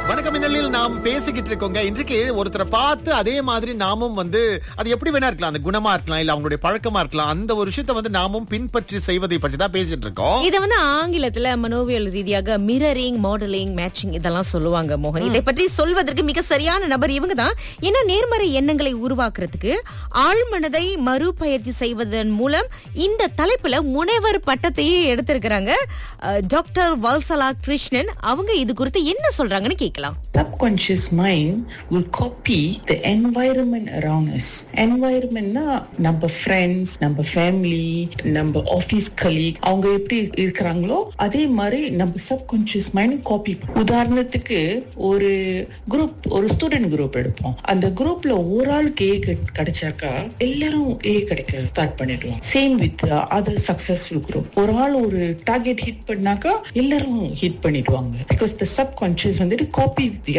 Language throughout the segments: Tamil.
வணக்கம் மின்னலில் நாம் பேசிக்கிட்டு இருக்கோங்க இன்றைக்கு ஒருத்தரை பார்த்து அதே மாதிரி நாமும் வந்து அது எப்படி வேணா இருக்கலாம் அந்த குணமா இருக்கலாம் இல்ல அவங்களுடைய பழக்கமா இருக்கலாம் அந்த ஒரு விஷயத்தை வந்து நாமும் பின்பற்றி செய்வதை பற்றி தான் பேசிட்டு இருக்கோம் இத வந்து ஆங்கிலத்துல மனோவியல் ரீதியாக மிரரிங் மாடலிங் மேட்சிங் இதெல்லாம் சொல்லுவாங்க மோகன் இதை பற்றி சொல்வதற்கு மிக சரியான நபர் இவங்க தான் ஏன்னா நேர்மறை எண்ணங்களை உருவாக்குறதுக்கு ஆழ்மனதை மறுபயிற்சி செய்வதன் மூலம் இந்த தலைப்புல முனைவர் பட்டத்தையே எடுத்திருக்கிறாங்க அஹ், டாக்டர் வல்சலா கிருஷ்ணன் அவங்க இது குறித்து என்ன சொல்றாங்கன்னு கேட்கலாம் subconscious mind will copy the environment around us environment னா நம்ம friends நம்ம family நம்ம ஆபீஸ் colleagues அவங்க எப்படி இருக்கிறாங்களோ அதே மாதிரி நம்ம subconscious mind காப்பி உதாரணத்துக்கு ஒரு குரூப் ஒரு ஸ்டூடெண்ட் குரூப் எடுப்போம் அந்த குரூப்ல ஒரு ஆளுக்கு ஏ கிடைச்சாக்கா எல்லாரும் ஏ கிடைக்க ஸ்டார்ட் பண்ணிடுவோம் same with other successful group ஒரு ஆள் ஒரு டார்கெட் ஹிட் பண்ணாக்கா எல்லாரும் ஹிட் பண்ணிடுவாங்க பிகாஸ் த சப்கான்சியஸ் வந்துட்டு காப்பி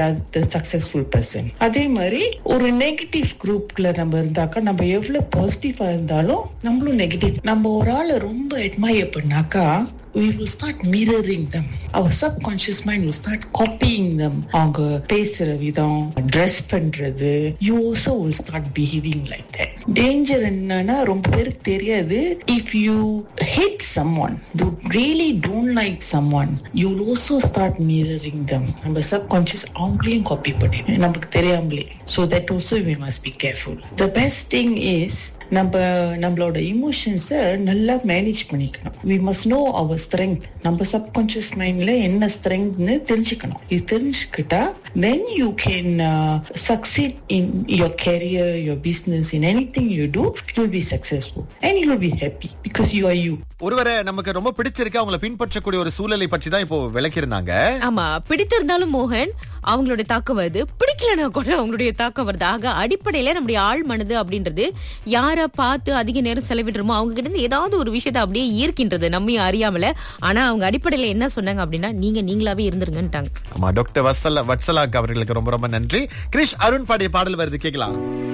த சக்சஸ்ஃபுல் பர்சன் அதே மாதிரி ஒரு நெகட்டிவ் குரூப்ல நம்ம இருந்தாக்கா நம்ம எவ்வளவு பாசிட்டிவா இருந்தாலும் நம்மளும் நெகட்டிவ் நம்ம ஒரு ஆளை ரொம்ப அட்மையர் பண்ணாக்கா we will start mirroring them our subconscious mind will start copying them அவங்க பேசுற விதம் ட்ரெஸ் பண்றது you also will start behaving like that danger என்னன்னா ரொம்ப பேருக்கு தெரியாது if you hate someone you really don't like someone you will also start mirroring them நம்ம subconscious அவங்களையும் காப்பி பண்ணிடும் நமக்கு தெரியாமலே so that also we must be careful the best thing is நம்ம நம்மளோட இமோஷன்ஸை நல்லா மேனேஜ் பண்ணிக்கணும் we must know our strength நம்ம சப்கான்ஷியஸ் மைண்ட்ல என்ன ஸ்ட்ரென்த்னு தெரிஞ்சுக்கணும் இது தெரிஞ்சுக்கிட்டா then you can succeed in your career your business in anything you do you'll be successful and you be happy because you are you ஒருவரை நமக்கு ரொம்ப பிடிச்சிருக்கு அவங்கள பின்பற்றக்கூடிய ஒரு சூழலை பற்றி தான் இப்போ விளக்கியிருந்தாங்க ஆமா பிடித்திருந்தாலும் மோகன் அவங்களுடைய தாக்கம் வருது பிடிக்கலனா கூட அவங்களுடைய தாக்கம் வருது ஆக அடிப்படையில நம்முடைய ஆள் மனது அப்படின்றது யார பார்த்து அதிக நேரம் செலவிடுறோமோ அவங்க கிட்ட இருந்து ஏதாவது ஒரு விஷயத்தை அப்படியே ஈர்க்கின்றது நம்மையும் அறியாமல ஆனா அவங்க அடிப்படையில என்ன சொன்னாங்க அப்படின்னா நீங்க நீங்களாவே இருந்துருங்கன்ட்டாங்க ஆமா டாக்டர் வத்சலா வத்சலாக் அவர்களுக்கு ரொம்ப ரொம்ப நன்றி கிரிஷ் அருண் பாடிய பாடல் வருது கேட்கலாம்